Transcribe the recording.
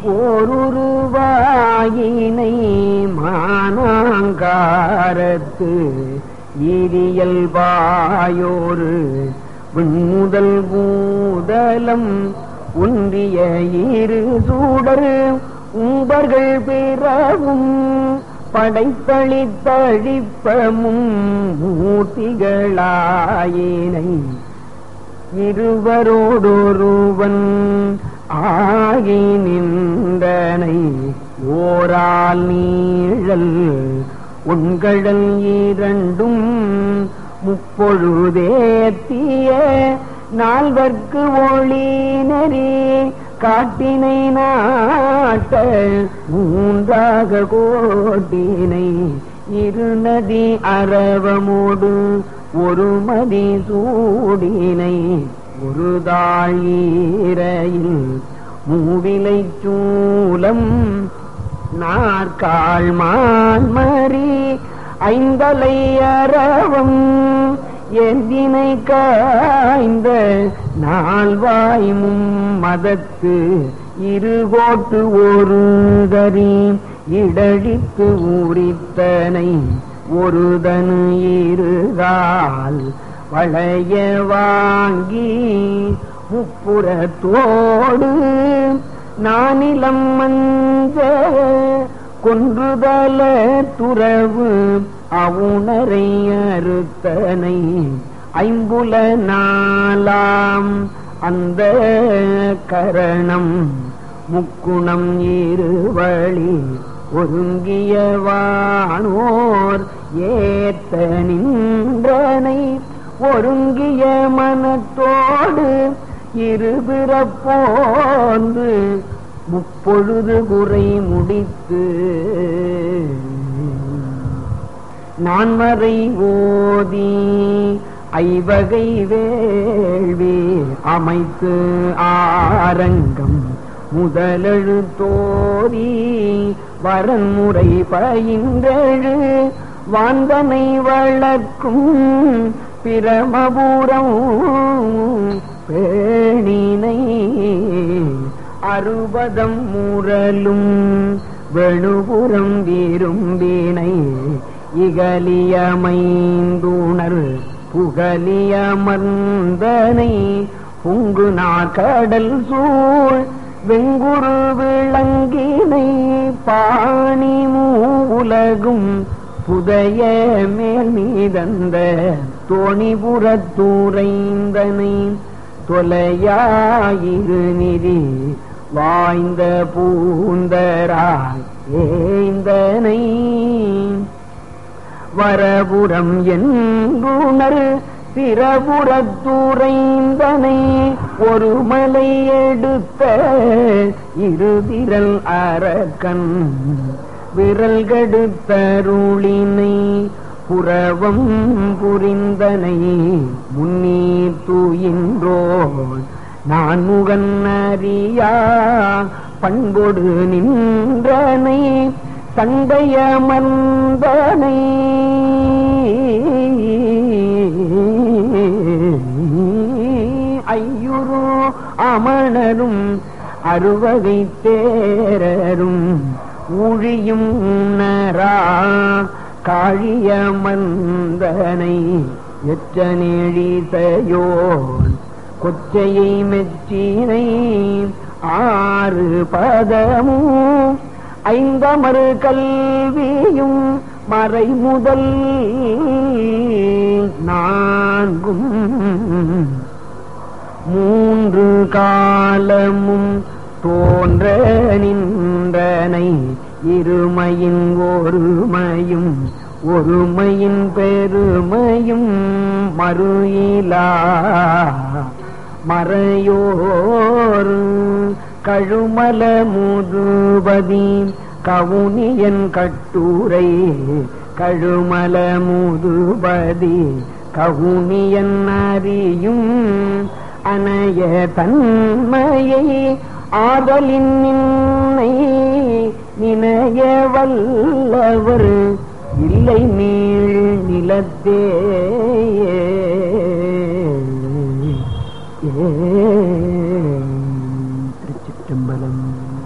ஓருருவாயினை மானாங்காரத்து ஈரியல் வாயோரு விண்முதல் பூதலம் ஒன்றிய இரு சூடர் உம்பர்கள் பிறவும் படைத்தளித்தழிப்பமும் மூர்த்திகளாயினை இருவரோடொருவன் ஆகி நின்றனை ஓரால் நீழல் உண்கடல் இரண்டும் முப்பொழுதேத்திய நால்வர்க்கு ஒளி நெறி காட்டினை நாட்ட மூன்றாக கோட்டினை இருநதி அரவமோடு ஒரு மதி சூடினை ஒரு தாழீரையில் மூவிலை சூலம் நாற்கால் மான்மரி ஐந்தலை அரவம் எந்தினை காய்ந்த நால்வாய் மதத்து இருகோட்டு ஒரு தரி இடழித்து ஊரித்தனை ஒருதனு இருகால் வளைய வாங்கி முப்புறத்தோடு நானிலம் மஞ்ச கொன்றுதல துறவு அவுணரை அறுத்தனை ஐம்புல நாளாம் அந்த கரணம் முக்குணம் இருவழி ஒருங்கிய வானோர் ஏத்த நின்றனை ஒருங்கிய மனத்தோடு இருபிறப்போந்து முப்பொழுது குறை முடித்து நான்மறை ஓதி ஐவகை வேள்வி அமைத்து ஆரங்கம் முதலெழு தோதி வரன்முறை பயின்றெழு வாந்தனை வளர்க்கும் பிரமபுரம் பேணினை அறுபதம் முரலும் வெணுபுறம் விரும்பினை இகலியமைந்துணர் புகலியமர்ந்தனை புங்கு கடல் சூழ் வெங்குரு விளங்கினை பாணி மூலகும் புதைய மேல் மீதந்த தோணிபுறத்துறைந்தனை தொலையாயிரு நிதி வாய்ந்த பூந்தராய் ஏந்தனை வரபுறம் என்றுணர் சிறபுறத்துறைந்தனை ஒரு மலை எடுத்த இருதிரல் அரக்கன் விரல் கெடுத்தருளினை புறவம் புரிந்தனை முன்னீர் தூயின்றோன் நான் முகன் அறியா பண்பொடு நின்றனை சண்டைய மந்தனை ஐயுரு அமணரும் அறுவகை தேரரும் ஊழியும் உணரா காழிய மந்தனை எச்சனேழிசையோன் கொச்சையை மெச்சினை ஆறு பதமும் ஐந்தமறு கல்வியும் மறை முதல் நான்கும் மூன்று காலமும் தோன்ற நின்றனை இருமையின் ஒருமையும் ஒருமையின் பெருமையும் மறுயிலா மறையோர் கழுமல முதுபதி கவுனியன் கட்டுரை கழுமல முதுபதி கவுனியன் அறியும் அனைய தன்மையை ஆதலின் நின்னை நினைய வல்லவர் இல்லை நீள் நிலத்தே திருச்சிற்றம்பலம்